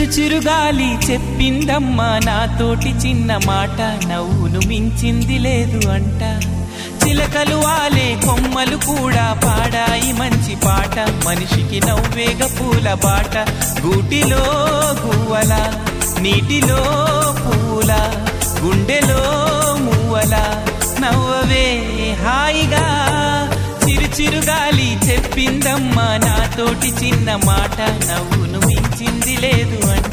చిరుగాలి చెప్పిందమ్మా నాతోటి చిన్న మాట నవ్వును మించింది లేదు అంట చిలకలు వాలే కొమ్మలు కూడా పాడాయి మంచి పాట మనిషికి నవ్వేగ పూల బాట గూటిలో గువ్వల నీటిలో పూల గుండెలో మువ్వల నవ్వవే హాయిగా చిరు చిరుగాలి చెప్పిందమ్మా నాతోటి చిన్న మాట నవ్వును మించింది లేదు అంట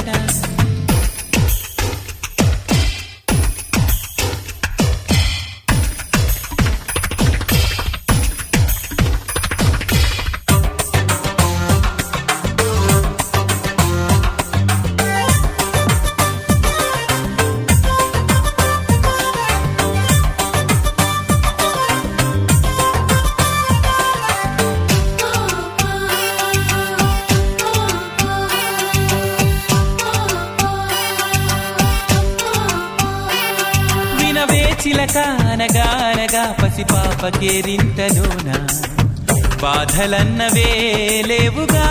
వినవే చిలక అనగా అనగా పసిపాపకేరింతలోన బాధలన్నవే లేవుగా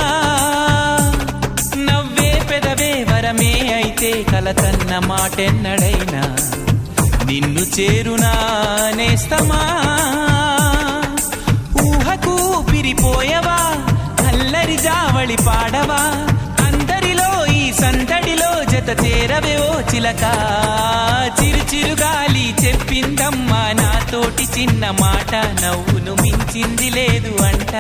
నవ్వే పెదవే వరమే అయితే కలతన్న మాటెన్నడైనా నిన్ను చేరునా నేస్తమా ఊహకు పిరిపోయవా అల్లరి జావళి పాడవా అందరిలో ఈ సందడిలో జత చేరవే ఓ చిలక చిరు చిరుగాలి చెప్పిందమ్మా నాతోటి చిన్న మాట నవ్వును మించింది లేదు అంట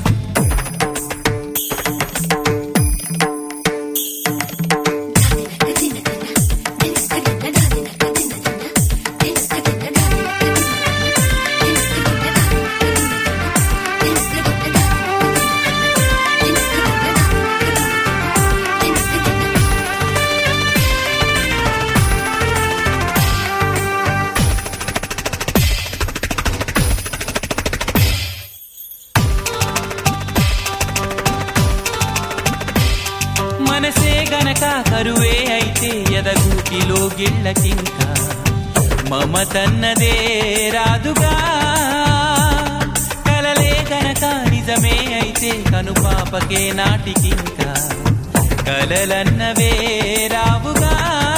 మనసే గనక కరువే అయితే ఎదగూటిలో గిళ్ళకింకా మమతన్నదే రాదుగా కలలే గనక నిజమే అయితే కనుపాపకే నాటికింకా కలలన్నవే రావుగా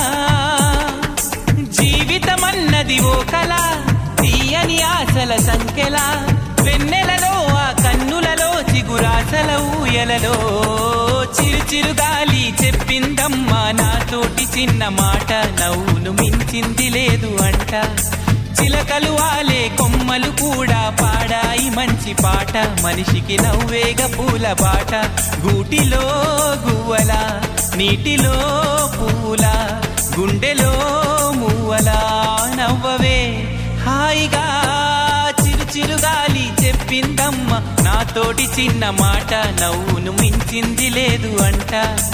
జీవితమన్నది ఓ కళ తీయని ఆశల సంఖ్యల వెన్నెలలో ఆ కన్నులలో చిగురాశల ఊయలలో చిరు చిరుగాలి చెప్పిందమ్మా నాతోటి చిన్న మాట నవ్వును మించింది లేదు అంట చిలకలు వాలే కొమ్మలు కూడా పాడాయి మంచి పాట మనిషికి నవ్వేగ పూల బాట గూటిలో గువ్వల నీటిలో పూల గుండెలో మువ్వల నవ్వవే హాయిగా చిరు చిరుగాలి చెప్పిందమ్మ నాతోటి చిన్న మాట నవ్వును మించింది లేదు అంట